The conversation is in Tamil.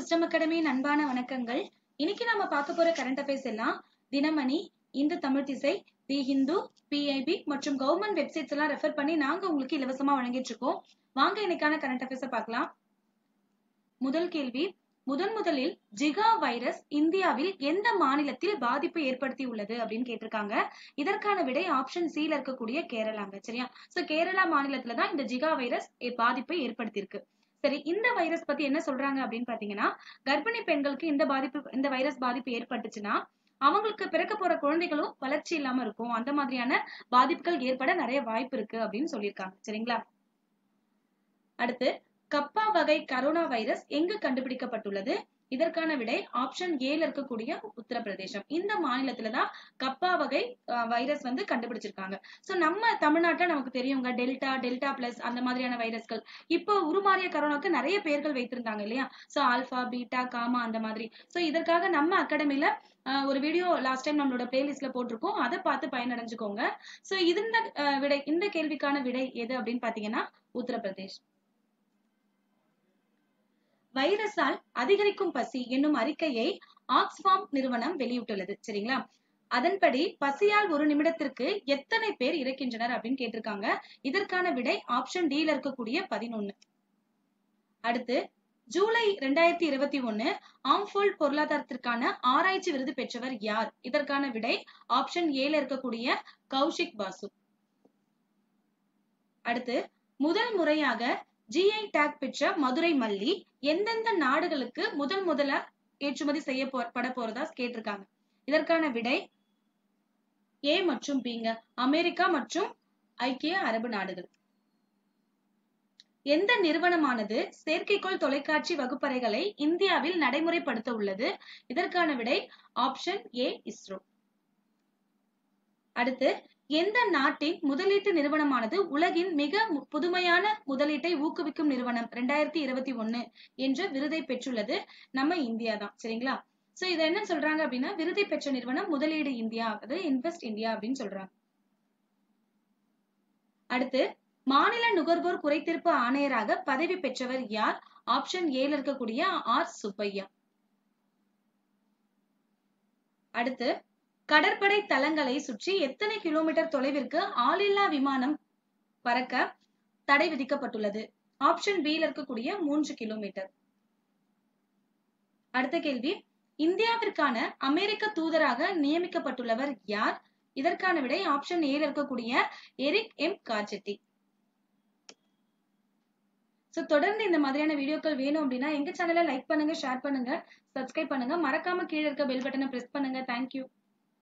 விஸ்டம் அகாடமியின் அன்பான வணக்கங்கள் இன்னைக்கு நாம பார்க்க போற கரண்ட் அஃபேர்ஸ் எல்லாம் தினமணி இந்த தமிழ் திசை தி ஹிந்து பிஐபி மற்றும் கவர்மெண்ட் வெப்சைட்ஸ் எல்லாம் ரெஃபர் பண்ணி நாங்க உங்களுக்கு இலவசமா வழங்கிட்டு இருக்கோம் வாங்க இன்னைக்கான கரண்ட் அஃபேர்ஸை பார்க்கலாம் முதல் கேள்வி முதன் முதலில் ஜிகா வைரஸ் இந்தியாவில் எந்த மாநிலத்தில் பாதிப்பு ஏற்படுத்தி உள்ளது அப்படின்னு கேட்டிருக்காங்க இதற்கான விடை ஆப்ஷன் சில இருக்கக்கூடிய கேரளாங்க சரியா சோ கேரளா மாநிலத்துல தான் இந்த ஜிகா வைரஸ் பாதிப்பை ஏற்படுத்தியிருக்கு சரி இந்த வைரஸ் பத்தி என்ன சொல்றாங்க அப்படின்னு பாத்தீங்கன்னா கர்ப்பிணி பெண்களுக்கு இந்த பாதிப்பு இந்த வைரஸ் பாதிப்பு ஏற்பட்டுச்சுன்னா அவங்களுக்கு பிறக்க போற குழந்தைகளும் வளர்ச்சி இல்லாம இருக்கும் அந்த மாதிரியான பாதிப்புகள் ஏற்பட நிறைய வாய்ப்பு இருக்கு அப்படின்னு சொல்லியிருக்காங்க சரிங்களா அடுத்து கப்பா வகை கரோனா வைரஸ் எங்கு கண்டுபிடிக்கப்பட்டுள்ளது இதற்கான விடை ஆப்ஷன் ஏல இருக்கக்கூடிய உத்தரப்பிரதேசம் இந்த மாநிலத்துலதான் கப்பா வகை வைரஸ் வந்து கண்டுபிடிச்சிருக்காங்க சோ நம்ம தமிழ்நாட்டுல நமக்கு தெரியுங்க டெல்டா டெல்டா பிளஸ் அந்த மாதிரியான வைரஸ்கள் இப்போ உருமாறிய கரோனாக்கு நிறைய பேர்கள் வைத்திருந்தாங்க இல்லையா சோ ஆல்பா பீட்டா காமா அந்த மாதிரி சோ இதற்காக நம்ம அகாடமில ஒரு வீடியோ லாஸ்ட் டைம் நம்மளோட பிளேலிஸ்ட்ல போட்டிருக்கோம் அதை பார்த்து பயனடைஞ்சுக்கோங்க சோ இந்த விடை இந்த கேள்விக்கான விடை எது அப்படின்னு பாத்தீங்கன்னா உத்தரப்பிரதேஷ் வைரஸால் அதிகரிக்கும் பசி என்னும் அறிக்கையை ஆக்ஸ்பாம் நிறுவனம் வெளியிட்டுள்ளது சரிங்களா அதன்படி பசியால் ஒரு நிமிடத்திற்கு எத்தனை பேர் இறக்கின்றனர் அப்படின்னு கேட்டிருக்காங்க இதற்கான விடை ஆப்ஷன் டில இருக்கக்கூடிய பதினொன்னு அடுத்து ஜூலை ரெண்டாயிரத்தி இருபத்தி ஒன்னு ஆம்ஃபோல் பொருளாதாரத்திற்கான ஆராய்ச்சி விருது பெற்றவர் யார் இதற்கான விடை ஆப்ஷன் ஏல இருக்கக்கூடிய கௌஷிக் பாசு அடுத்து முதல் முறையாக ஜிஐ டேக் பெற்ற மதுரை மல்லி எந்தெந்த நாடுகளுக்கு முதல் முதல ஏற்றுமதி செய்யப்பட போறதா கேட்டிருக்காங்க இதற்கான விடை ஏ மற்றும் பிங்க அமெரிக்கா மற்றும் ஐக்கிய அரபு நாடுகள் எந்த நிறுவனமானது செயற்கைக்கோள் தொலைக்காட்சி வகுப்பறைகளை இந்தியாவில் நடைமுறைப்படுத்த உள்ளது இதற்கான விடை ஆப்ஷன் ஏ இஸ்ரோ அடுத்து எந்த நாட்டின் முதலீட்டு நிறுவனமானது உலகின் மிக புதுமையான முதலீட்டை ஊக்குவிக்கும் நிறுவனம் ரெண்டாயிரத்தி இருபத்தி ஒன்னு என்ற விருதை பெற்றுள்ளது நம்ம இந்தியா தான் சரிங்களா சோ இதை என்ன சொல்றாங்க அப்படின்னா விருதை பெற்ற நிறுவனம் முதலீடு இந்தியா அதாவது இன்வெஸ்ட் இந்தியா அப்படின்னு சொல்றாங்க அடுத்து மாநில நுகர்வோர் குறைதீர்ப்பு ஆணையராக பதவி பெற்றவர் யார் ஆப்ஷன் ஏல இருக்கக்கூடிய ஆர் சுப்பையா அடுத்து கடற்படை தளங்களை சுற்றி எத்தனை கிலோமீட்டர் தொலைவிற்கு ஆளில்லா விமானம் பறக்க தடை விதிக்கப்பட்டுள்ளது ஆப்ஷன் பில இருக்கக்கூடிய மூன்று கிலோமீட்டர் அடுத்த கேள்வி இந்தியாவிற்கான அமெரிக்க தூதராக நியமிக்கப்பட்டுள்ளவர் யார் இதற்கான விடை ஆப்ஷன் ஏல இருக்கக்கூடிய எரிக் எம் கார்ஜெட்டி சோ தொடர்ந்து இந்த மாதிரியான வீடியோக்கள் வேணும் அப்படின்னா எங்க சேனலை லைக் பண்ணுங்க ஷேர் பண்ணுங்க சப்ஸ்கிரைப் பண்ணுங்க மறக்காம கீழே இருக்க பெல் பட்டனை பிரஸ் பண்ணுங்க தேங்க்யூ